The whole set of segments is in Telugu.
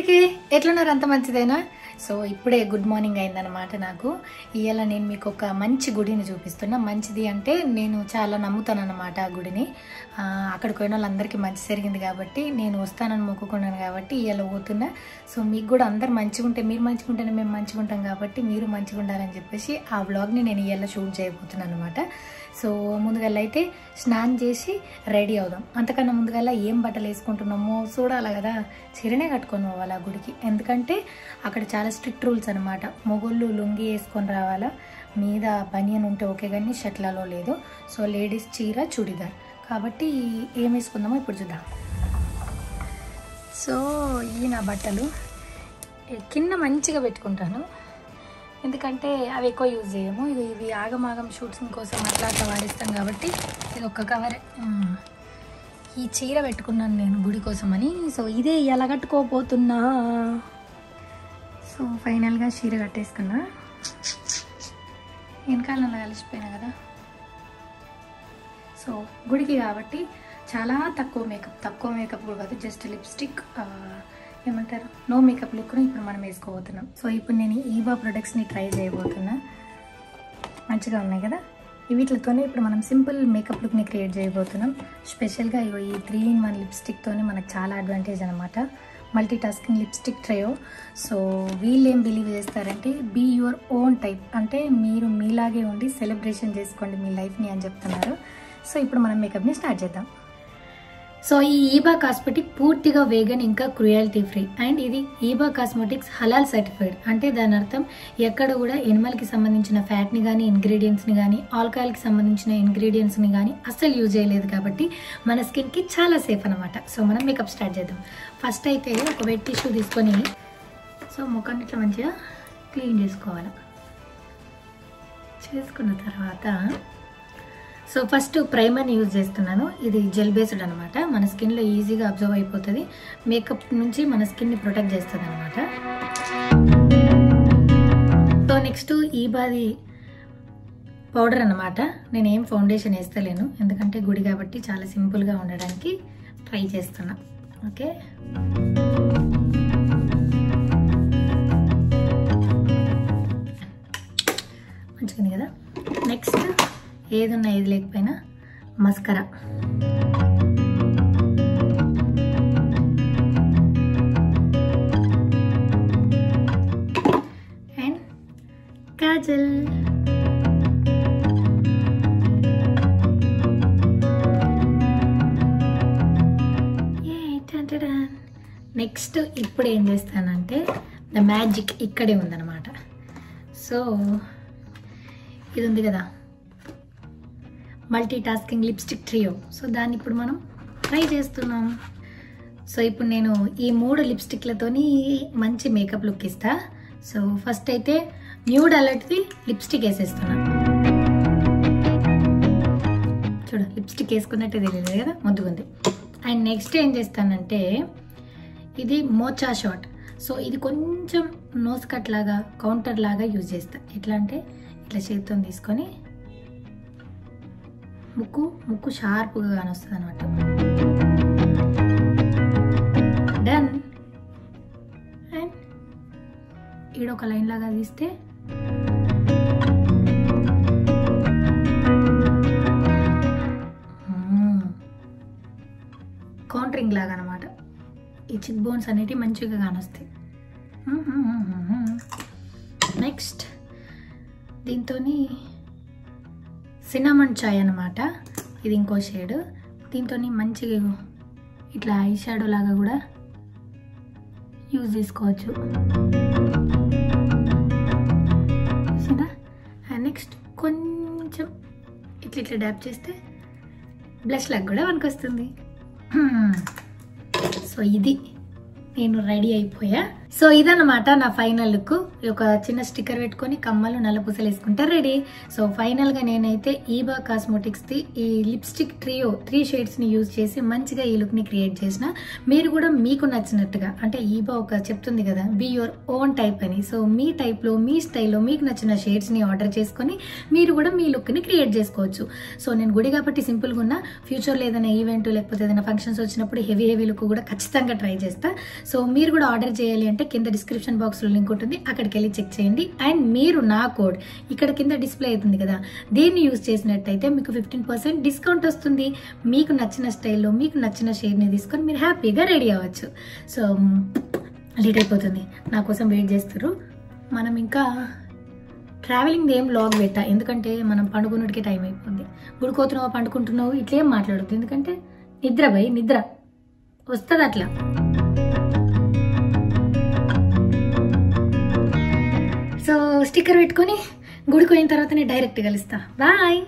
అందరికీ ఎట్లున్నారు అంత మంచిదేనా సో ఇప్పుడే గుడ్ మార్నింగ్ అయిందనమాట నాకు ఇవాళ నేను మీకు ఒక మంచి గుడిని చూపిస్తున్నా మంచిది అంటే నేను చాలా నమ్ముతాను అనమాట ఆ గుడిని ఆ, అక్కడికి పోయిన వాళ్ళందరికీ మంచి జరిగింది కాబట్టి నేను వస్తానని మొక్కుకున్నాను కాబట్టి ఇవాళ పోతున్నా సో మీకు కూడా అందరు మంచిగా ఉంటే మీరు మంచిగా ఉంటేనే మేము మంచిగా ఉంటాం కాబట్టి మీరు మంచిగా ఉండాలని చెప్పేసి ఆ వ్లాగ్ని నేను ఇవాళ షూట్ చేయబోతున్నాను అనమాట సో ముందుగా అయితే స్నానం చేసి రెడీ అవుదాం అంతకన్నా ముందుగా ఏం బట్టలు వేసుకుంటున్నామో చూడాలి కదా చీరనే కట్టుకొని పోవాలి ఆ గుడికి ఎందుకంటే అక్కడ చాలా స్ట్రిక్ట్ రూల్స్ అనమాట మొగోళ్ళు లుంగి వేసుకొని రావాలా మీద బనియన్ ఉంటే ఓకే కానీ షర్ట్లలో లేదు సో లేడీస్ చీర చుడిదార్ కాబట్టి ఏం వేసుకుందామో ఇప్పుడు చూద్దాం సో ఈ నా బట్టలు ఈ కింద మంచిగా పెట్టుకుంటాను ఎందుకంటే అవి ఎక్కువ యూజ్ చేయము ఇది ఇవి ఆగమాగం షూట్సింగ్ కోసం అట్లా అట్లా వాడిస్తాం కాబట్టి ఇది ఒక్క కవరే ఉమ్. ఈ చీర పెట్టుకున్నాను నేను గుడి కోసమని సో ఇదే ఎలా కట్టుకోపోతున్నా సో ఫైనల్గా చీర కట్టేసుకున్నా వెనకాలలో కలిసిపోయినా కదా సో గుడికి కాబట్టి చాలా తక్కువ మేకప్ తక్కువ మేకప్ కూడా కాదు జస్ట్ లిప్స్టిక్ ఏమంటారు నో మేకప్ లుక్ను ఇప్పుడు మనం వేసుకోబోతున్నాం సో ఇప్పుడు నేను ఈబా ప్రొడక్ట్స్ని ట్రై చేయబోతున్నా మంచిగా ఉన్నాయి కదా ఈ వీటితోనే ఇప్పుడు మనం సింపుల్ మేకప్ లుక్ని క్రియేట్ చేయబోతున్నాం స్పెషల్గా ఇగో ఈ త్రీ ఇన్ వన్ లిప్స్టిక్తోనే మనకు చాలా అడ్వాంటేజ్ అనమాట multitasking lipstick trio so వీళ్ళు ఏం బిలీవ్ చేస్తారంటే బీ యువర్ ఓన్ టైప్ అంటే మీరు మీలాగే ఉండి సెలబ్రేషన్ చేసుకోండి మీ లైఫ్ని అని చెప్తున్నారు సో ఇప్పుడు మనం మేకప్ని స్టార్ట్ చేద్దాం సో ఈ ఈబా కాస్మెటిక్ పూర్తిగా వేగన్ ఇంకా క్రుయాలిటీ ఫ్రీ అండ్ ఇది ఈబా కాస్మెటిక్స్ హలాల్ సర్టిఫైడ్ అంటే దాని అర్థం ఎక్కడ కూడా ఎనిమల్కి సంబంధించిన ఫ్యాట్ని కానీ ఇంగ్రీడియంట్స్ని కానీ ఆల్కహాల్కి సంబంధించిన ఇంగ్రీడియంట్స్ని కానీ అస్సలు యూజ్ చేయలేదు కాబట్టి మన స్కిన్కి చాలా సేఫ్ అనమాట సో మనం మేకప్ స్టార్ట్ చేద్దాం ఫస్ట్ అయితే ఒక వెట్ టిష్యూ తీసుకొని సో ముఖాన్ని ఇట్లా మంచిగా క్లీన్ చేసుకోవాలి చేసుకున్న తర్వాత సో ఫస్ట్ ప్రైమర్ని యూజ్ చేస్తున్నాను ఇది జెల్ బేస్డ్ అనమాట మన స్కిన్లో ఈజీగా అబ్జర్వ్ అయిపోతుంది మేకప్ నుంచి మన స్కిన్ని ప్రొటెక్ట్ చేస్తుంది అనమాట సో నెక్స్ట్ ఈ బాది పౌడర్ అనమాట నేను ఏం ఫౌండేషన్ వేస్తలేను ఎందుకంటే గుడి కాబట్టి చాలా సింపుల్గా ఉండడానికి ట్రై చేస్తున్నా ఓకే మంచిగా కదా నెక్స్ట్ ఏదున్నా ఏది లేకపోయినా మస్కరా అండ్ కాజల్ నెక్స్ట్ ఇప్పుడు ఏం చేస్తానంటే ద మ్యాజిక్ ఇక్కడే ఉందన్నమాట సో ఇది ఉంది కదా multitasking lipstick trio so దాన్ని ఇప్పుడు మనం ట్రై చేస్తున్నాం సో ఇప్పుడు నేను ఈ మూడు లిప్స్టిక్లతోని మంచి మేకప్ లుక్ ఇస్తా సో ఫస్ట్ అయితే న్యూడ్ అలర్ట్ది లిప్స్టిక్ వేసేస్తున్నాను చూడు లిప్స్టిక్ వేసుకున్నట్టే తెలియదు కదా ముద్దుగుంది అండ్ నెక్స్ట్ ఏం చేస్తానంటే ఇది మోచా షాట్ సో ఇది కొంచెం నోస్ కట్ లాగా కౌంటర్ లాగా యూజ్ చేస్తా ఎట్లా అంటే ఇట్లా చేతితో తీసుకొని ముక్కు ముక్కు షార్ప్గా కానొస్తుంది అనమాట డన్ అండ్ ఈడొక లైన్ లాగా తీస్తే కౌంటరింగ్ లాగా అనమాట ఈ చిక్ బోన్స్ అనేటివి మంచిగా కానొస్తాయి నెక్స్ట్ దీంతో సినమన్ చాయ్ అనమాట ఇది ఇంకో షేడ్ దీంతో మంచిగా ఇట్లా ఐ షాడో లాగా కూడా యూజ్ చేసుకోవచ్చు అండ్ నెక్స్ట్ కొంచెం ఇట్లా ఇట్లా డ్యాప్ చేస్తే బ్లష్ లాగా కూడా వస్తుంది సో ఇది నేను రెడీ అయిపోయా సో ఇదన్నమాట నా ఫైనల్ లుక్ ఒక చిన్న స్టిక్కర్ పెట్టుకొని కమ్మలు నల్ల పూసలు వేసుకుంటే రెడీ సో ఫైనల్ గా నేనైతే ఈబా కాస్మోటిక్స్ ది ఈ లిప్స్టిక్ ట్రియో త్రీ షేడ్స్ ని యూజ్ చేసి మంచిగా ఈ లుక్ ని క్రియేట్ చేసిన మీరు కూడా మీకు నచ్చినట్టుగా అంటే ఈబా ఒక చెప్తుంది కదా బీ యువర్ ఓన్ టైప్ అని సో మీ టైప్ లో మీ స్టైల్లో మీకు నచ్చిన షేడ్స్ ని ఆర్డర్ చేసుకొని మీరు కూడా మీ లుక్ ని క్రియేట్ చేసుకోవచ్చు సో నేను గుడి కాబట్టి సింపుల్ గా ఉన్నా ఫ్యూచర్ లో ఏదైనా ఈవెంట్ లేకపోతే ఏదైనా ఫంక్షన్స్ వచ్చినప్పుడు హెవీ హెవీ లుక్ కూడా ఖచ్చితంగా ట్రై చేస్తా సో మీరు కూడా ఆర్డర్ చేయాలి అంటే కింద డిస్క్రిప్షన్ బాక్స్ లో లింక్ ఉంటుంది అక్కడికి వెళ్ళి చెక్ చేయండి అండ్ మీరు నా కోడ్ ఇక్కడ కింద డిస్ప్లే అవుతుంది కదా దీన్ని యూజ్ చేసినట్టయితే మీకు ఫిఫ్టీన్ పర్సెంట్ డిస్కౌంట్ వస్తుంది మీకు నచ్చిన స్టైల్లో మీకు నచ్చిన షేడ్ని తీసుకొని మీరు హ్యాపీగా రెడీ అవ్వచ్చు సో లేట్ అయిపోతుంది నా కోసం వెయిట్ చేస్తారు మనం ఇంకా ట్రావెలింగ్ ఏం లాగ్ పెట్టా ఎందుకంటే మనం పండుకున్నటికే టైం అయిపోయింది గుడికోతున్నావు పండుకుంటున్నావు ఇట్లేం మాట్లాడద్దు ఎందుకంటే నిద్ర భయ్ నిద్ర వస్తుంది అట్లా సో స్టిక్కర్ పెట్టుకొని గుడికి పోయిన తర్వాత నేను డైరెక్ట్ కలుస్తా బాయ్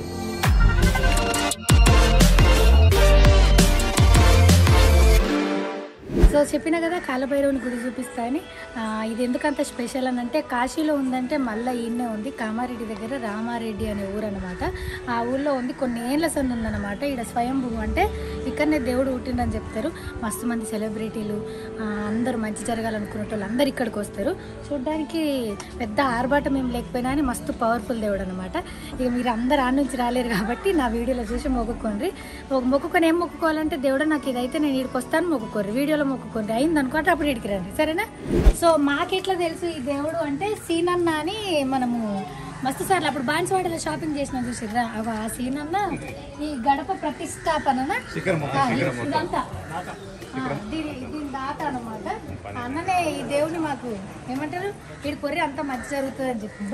సో చెప్పిన కదా కాలభైరవుని గుడి చూపిస్తా అని ఆ, ఇది ఎందుకంత స్పెషల్ అని అంటే కాశీలో ఉందంటే మళ్ళీ ఈయనే ఉంది కామారెడ్డి దగ్గర రామారెడ్డి అనే ఊరు అనమాట ఆ ఊర్లో ఉంది కొన్ని ఏళ్ళ సంది ఉందన్నమాట ఇక్కడ స్వయంభూ అంటే ఇక్కడనే దేవుడు పుట్టిండని చెప్తారు మస్తు మంది సెలబ్రిటీలు ఆ, అందరూ మంచి జరగాలనుకునే వాళ్ళు అందరు ఇక్కడికి వస్తారు చూడడానికి పెద్ద ఆర్భాటం ఏం లేకపోయినా అని మస్తు పవర్ఫుల్ దేవుడు అనమాట ఇక మీరు అందరు ఆడ నుంచి రాలేరు కాబట్టి నా వీడియోలో చూసి మొక్కుకోండి ఒక మొక్కుకొని ఏం మొక్కుకోవాలంటే దేవుడు నాకు ఇదైతే నేను ఇక్కడికి వస్తాను మొక్కుకోరు వీడియోలో మొక్కుకోండి అయింది అనుకుంటే అప్పుడు ఇక్కడికి రండి సరేనా సో మాకెట్లా తెలుసు ఈ దేవుడు అంటే సీనన్న అని మనము మస్తు సార్లు అప్పుడు బాన్స్వాడలో షాపింగ్ చేసిన చూసిర్రా అగో ఆ సీనన్న ఈ గడప ప్రతిష్టాపన ఇదంతా ఆ, దీని దీని దాత అనమాట అన్ననే ఈ దేవుని మాకు ఏమంటారు వీడి పొర్రి అంతా మంచి జరుగుతుంది అని చెప్పిండు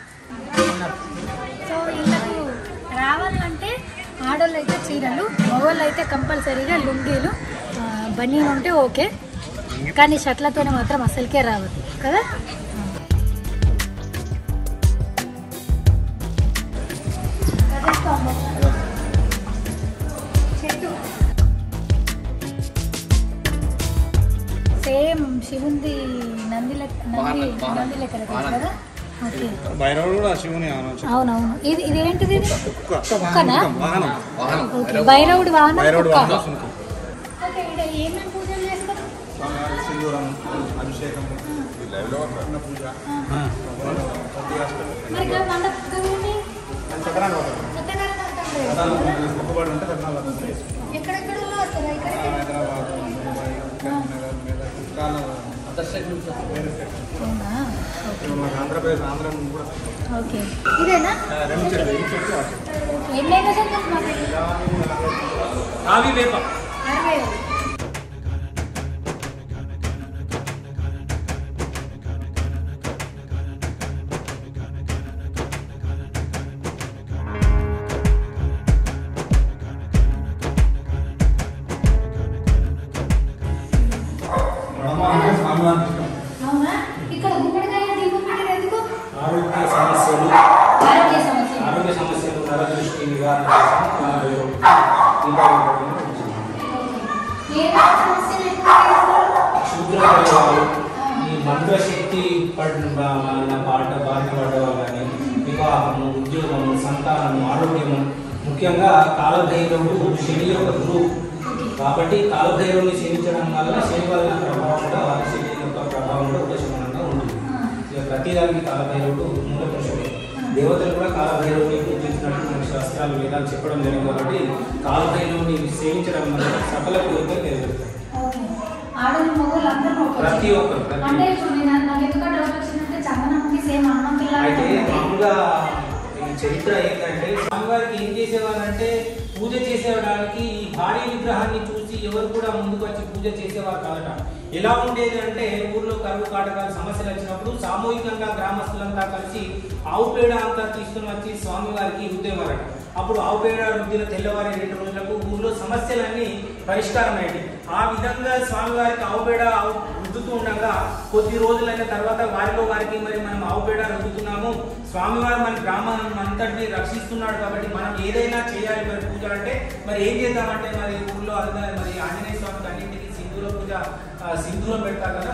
సో ఇళ్ళకు రావాలంటే ఆడోళ్ళు అయితే చీరలు మగవాళ్ళు అయితే కంపల్సరీగా లుంగీలు ఆ, బనీన్ ఉంటే ఓకే కానీ షర్ట్లతోనే మాత్రం అసలుకే రావద్దు కదా చెట్టు సేమ్ శివుంది నంది లెక్క నంది నంది లెక్క తెలుసు కదా ఓకే భైరవుడు కూడా శివుని ఆలోచన అవునవును ఇది ఇదేంటిది ఇది? కుక్క కుక్కనా వాహనం ఓకే భైరవుడి వాహనం భైరవుడు కుక్క. వాహనం సునకం. ఓకే ఇక్కడ ఏమేమి పూజలు చేస్తారు స్వామివారి సింధూరం అభిషేకం అన్న పూజ మరి ఇక్కడ మండపం కదండి చక్రాన్ని పోతారు. సత్యనారాయణ వ్రతం లేదు. మొక్కుబడి ఉంటే చక్రాలు పోతారు. ఎక్కడెక్కడ వస్తారా ఇక్కడికి హైదరాబాద్ ముంబై కరీంనగర్ మెదక్ కుక్కాల వేరే స్టేట్. అవునా ఇప్పుడు మనకు ఆంధ్రప్రదేశ్ ఆంధ్ర నుండి కూడా ఓకే ఇదేనా రెండు చెట్లు ఈ చెట్టు ఆ చెట్టు. ఎన్ని అయినా చెప్పండి మాకు ఆవి వేప అరవై బ్రహ్మాండ స్వామివారి ఇష్టం. అవునా ఇక్కడ గుమ్మడికాయ దీపం పెట్టారు ఎందుకు ఆరోగ్య సమస్యలు ఆరోగ్య సమస్యలు ఆరోగ్య సమస్యలు నరదృష్టి నివారణ కోసం కాలభైరవ దీపావళి పండుగను ఉంచుతాం. ఏ సమస్యలు ఎక్కువ చేస్తారు? క్షుద్ర ప్రయోగాలు ఈ మంత్రశక్తి పడిన బా- పాట బారిన పడ్డవారు కానీ వివాహము ఉద్యోగము సంతానము ఆరోగ్యము ముఖ్యంగా కాలభైరవుడు శని యొక్క గురువు కాబట్టి కాలభైరవుని సేవించడం వల్ల శని వల్ల ప్రభావం కూడా శని యొక్క ప్రభావం కూడా ఉపశమనంగా ఉంటుంది ఇక ప్రతిదానికి కాలభైరవుడు మూల పురుషుడు దేవతలు కూడా కాలభైరవుని పూజించినట్టు మన శాస్త్రాలు వేదాలు చెప్పడం జరిగింది కాబట్టి కాలభైరవుని సేవించడం వల్ల సకల కోరికలు నెరవేరుతాయి ఓకే. ఆడవాళ్ళు మగవాళ్ళు అందరూ ఒకే. ప్రతి ఒక్కరు ప్రతి అంటే ఇప్పుడు నేను నాకు ఎందుకంటే డౌట్ వచ్చిందంటే చందనంకి సేమ్ హనుమంతులా అయితే మామూలుగా ఈ చరిత్ర ఏంటంటే స్వామివారికి ఏం చేసేవారంటే పూజ చేసేవాడానికి ఈ భారీ విగ్రహాన్ని చూసి ఎవరు కూడా ముందుకు వచ్చి పూజ చేసేవారు కాదట ఎలా ఉండేది అంటే ఊర్లో కరువు కాటకాలు సమస్యలు వచ్చినప్పుడు సామూహికంగా గ్రామస్తులంతా కలిసి ఆవు పేడ అంతా తీసుకుని వచ్చి స్వామివారికి రుద్దేవారట అప్పుడు ఆవు పేడ రుద్దిన తెల్లవారి రెండు రోజులకు ఊర్లో సమస్యలన్నీ పరిష్కారం అయ్యాయి ఆ విధంగా స్వామివారికి ఆవు పేడ ఆవు రుద్దుతూ ఉండగా కొద్ది రోజులైన తర్వాత వారిలో వారికి మరి మనం ఆవు పేడ రుద్దుతున్నాము స్వామివారు మన గ్రామం అంతటిని రక్షిస్తున్నాడు కాబట్టి మనం ఏదైనా చేయాలి మరి పూజ అంటే మరి ఏం చేద్దామంటే మరి ఊర్లో అందరూ మరి ఆంజనేయ స్వామికి అన్నింటికి సింధూర పూజ ఆ, సింధూరం పెడతారు కదా మనం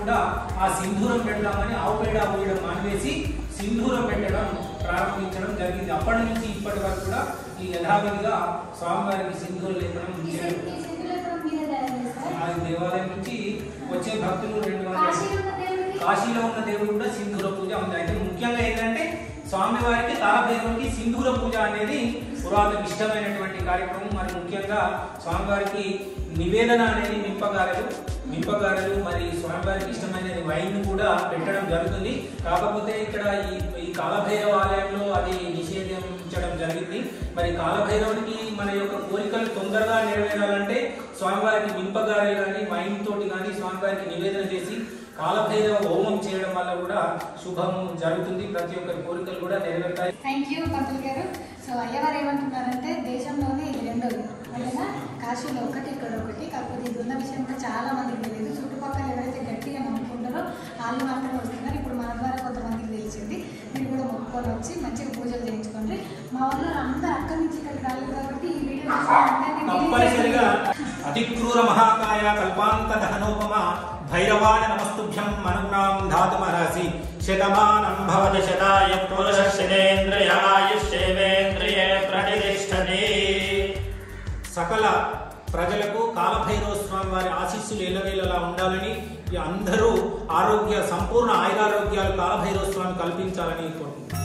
కూడా ఆ సింధూరం పెడదామని ఆవు పేడ పోయడం మానివేసి సింధూరం పెట్టడం ప్రారంభించడం జరిగింది అప్పటి నుంచి ఇప్పటి వరకు కూడా ఈ యథావిధిగా స్వామివారికి సింధూరం లేపడం ఈ చేయడం సి- ఈ సింధులు ఎప్పుడు మీరే తయారు చేస్తారా? ఆ దేవాలయం నుంచి వచ్చే భక్తులు రెండు వందల కాశీలో ఉన్న దేవుడికి? కాశీలో ఉన్న దేవుడు కూడా సింధూర పూజ ఉంది అయితే ముఖ్యంగా ఏంటంటే స్వామివారికి కాలభైరవునికి సింధూర పూజ అనేది పురాతన ఇష్టమైనటువంటి కార్యక్రమం మరి ముఖ్యంగా స్వామివారికి నివేదన అనేది మింపగారెలు మింపగారెలు మరి స్వామివారికి ఇష్టమైన వైన్ కూడా పెట్టడం జరుగుతుంది కాకపోతే ఇక్కడ ఈ ఈ కాలభైరవ ఆలయంలో అది నిషేధించడం జరిగింది మరి కాలభైరవునికి మన యొక్క కోరికలు తొందరగా నెరవేరాలంటే స్వామివారికి మింపగారెలు కానీ వైన్ తోటి కానీ స్వామివారికి నివేదన చేసి కాలభైరవ హోమం చేయడం వల్ల కూడా శుభం జరుగుతుంది ప్రతి ఒక్కరి కోరికలు కూడా నెరవేరుతాయి థ్యాంక్ యూ పంతులు గారు సో అయ్యవారు ఏమంటున్నారంటే దేశంలోనే ఇది రెండోది అయినా కాశీలో ఒకటి ఇక్కడ ఒకటి కాకపోతే ఇది ఉన్న విషయం కూడా చాలా మందికి తెలియదు చుట్టుపక్కల ఎవరైతే గట్టిగా నమ్ముకుంటారో వాళ్ళు మాత్రమే వస్తున్నారు ఇప్పుడు మన ద్వారా కొంతమందికి తెలిసింది మీరు కూడా మొక్కుకొని వచ్చి మంచిగా పూజలు చేయించుకోండి మా ఊళ్ళో అందరూ అక్కడి నుంచి ఇక్కడికి రాలేదు కాబట్టి ఈ వీడియో చూసిన అందరినీ తప్పనిసరిగా తెలియజేయండి. అతిక్రూర మహాకాయ కల్పాంత దహనోపమ భైరవాయ నమస్తుభ్యం మనునాం ధాతుమరాసి శతమానం భవతి శతాయ పురుష పురుషశ్చేంద్రియాయుష్యేంద్రియే ప్రతిష్టతి సకల ప్రజలకు కాలభైరవ స్వామి వారి ఆశీస్సులు ఎల్లవేళలా ఉండాలని ఈ అందరూ ఆరోగ్య సంపూర్ణ ఆయురారోగ్యాలు కాలభైరవ స్వామి కల్పించాలని కోరుకుంటున్నాను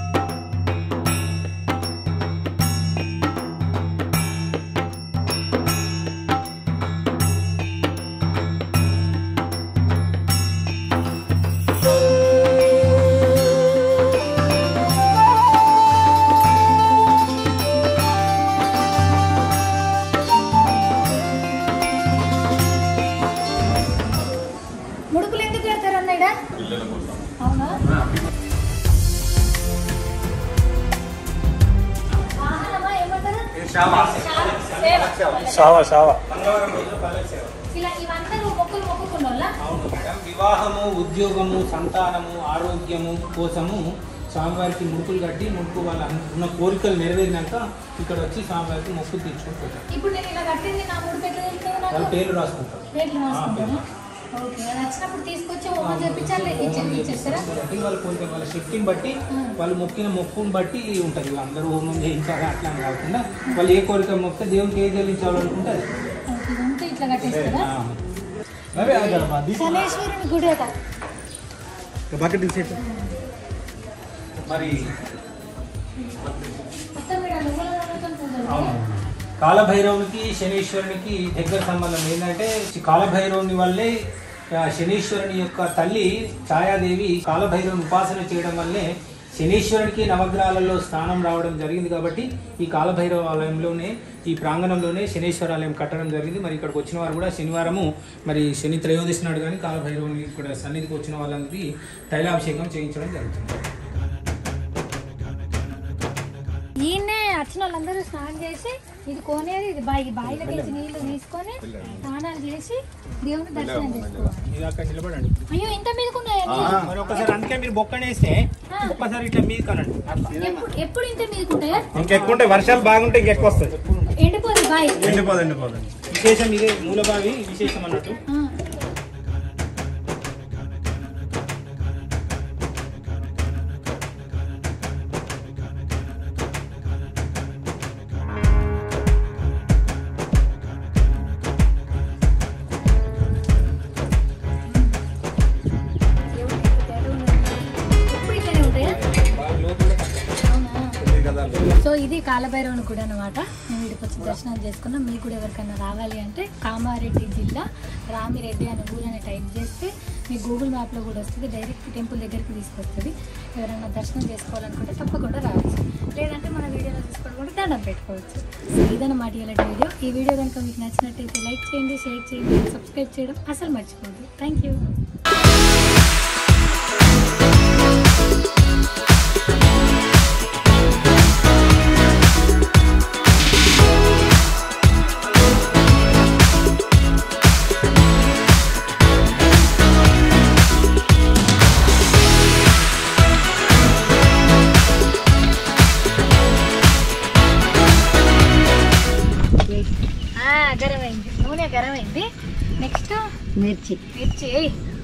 ముడుపులు ఎందుకు పెడతారు అన్నయ్య అవునా వాహనమా ఏమంటారు సేవ. షావా షావా మంగళవారం రోజు పల్లె సేవ ఇలా ఇవందరూ మొక్కులు మొక్కుకున్నోళ్ళ అవును మేడం వివాహము ఉద్యోగము సంతానము ఆరోగ్యము కోసము స్వామివారికి ముడుపులు కట్టి ముడుపు వాళ్ళ ఉన్న కోరికలు నెరవేరినాక ఇక్కడ వచ్చి స్వామివారికి మొక్కులు తీర్చుకొని పోతారు ఇప్పుడు నేను ఇలా కట్టింది నా మూడు పెట్టి వాళ్ళ నాకు పేర్లు రాసుకుంటారు రేట్లు రాసుకుంటాను ఓకే అది వచ్చినప్పుడు తీసుకొచ్చి హోమం చేపించాలి ఇచ్చి ఇచ్చేస్తారా బట్టి వాళ్ళ కోరిక వాళ్ళ శక్తిని బట్టి వాళ్ళు మొక్కిన మొక్కుని బట్టి ఉంటుంది అందరూ హోమం చేయించాలి అట్లా అని కాకుండా వాళ్ళు ఏ కోరిక మొక్కితే దేవునికి ఏ చెల్లించాలనుకుంటే అది. ఓకే, ఇదంతా ఇట్లా కట్టేస్తారా ఆ. అరే అదమ్మా శనేశ్వరుని గుడి అట బకెట్ తీసేట్టు మరి మొత్తం ఇక్కడ నువ్వుల నూనెతో పూజలు కాలభైరవునికి శనీశ్వరునికి దగ్గర సంబంధం ఏంటంటే ఈ కాలభైరవుని వల్లే ఆ, శనీశ్వరుని యొక్క తల్లి ఛాయాదేవి కాలభైరవుని ఉపాసన చేయడం వల్లే శనీశ్వరునికి నవగ్రహాలలో స్నానం రావడం జరిగింది కాబట్టి ఈ కాలభైరవ ఆలయంలోనే ఈ ప్రాంగణంలోనే శనీశ్వర ఆలయం కట్టడం జరిగింది మరి ఇక్కడికి వచ్చిన వారు కూడా శనివారము మరి శని త్రయోదశి నాడు కానీ కాలభైరవుని ఇక్కడ సన్నిధికి వచ్చిన వాళ్ళందరికీ తైలాభిషేకం చేయించడం జరుగుతుంది ఈయన్నే వచ్చిన వాళ్ళందరూ స్నానం చేసి ఇది కోనేది ఇది బాయి బాయిలోకి వెళ్ళి నీళ్లు తీసుకొని స్నానాలు చేసి దేవుని దర్శనం చేసుకోవాలి ఇది అక్కడ నిలబడండి అయ్యో ఇంత మీదకున్నాయండి మరి ఒకసారి అందుకే మీరు బొక్కనేస్తే ఒక్కసారి ఇట్లా మీద కనండి అట్లా ఎప్పుడు ఎప్పుడు ఇంత మీదకున్నాయా ఇంకెక్కువ ఉంటాయి వర్షాలు బాగుంటే ఇంకెక్కువ వస్తాయి ఎండిపోదు బాయ్ ఎండిపోదు ఎండిపోదు విశేషం ఇదే మూలబావి విశేషం అన్నట్టు ఆ. ఎప్పుడు ఇట్లనే ఉంటాయా బావి లోపల కట్టాలి. అవునా సో ఇది కాలభైరవుని గుడి అనమాట మేము వీడికి వచ్చి దర్శనం చేసుకున్నాం మీకు కూడా ఎవరికైనా రావాలి అంటే కామారెడ్డి జిల్లా రామిరెడ్డి అనే ఊరు అని టైప్ చేస్తే మీ గూగుల్ మ్యాప్లో కూడా వస్తుంది డైరెక్ట్ టెంపుల్ దగ్గరికి తీసుకొస్తుంది ఎవరైనా దర్శనం చేసుకోవాలనుకుంటే తప్పకుండా రావచ్చు లేదంటే మన వీడియోలో చూసుకొని కూడా దండం పెట్టుకోవచ్చు సో ఇదన్నమాట ఇలాంటి వీడియో ఈ వీడియో కనుక మీకు నచ్చినట్టయితే లైక్ చేయండి షేర్ చేయండి సబ్స్క్రైబ్ చేయడం అసలు మర్చిపోద్దు థ్యాంక్ యూ గరమైంది నూనె గరమైంది నెక్స్ట్ మిర్చి మిర్చి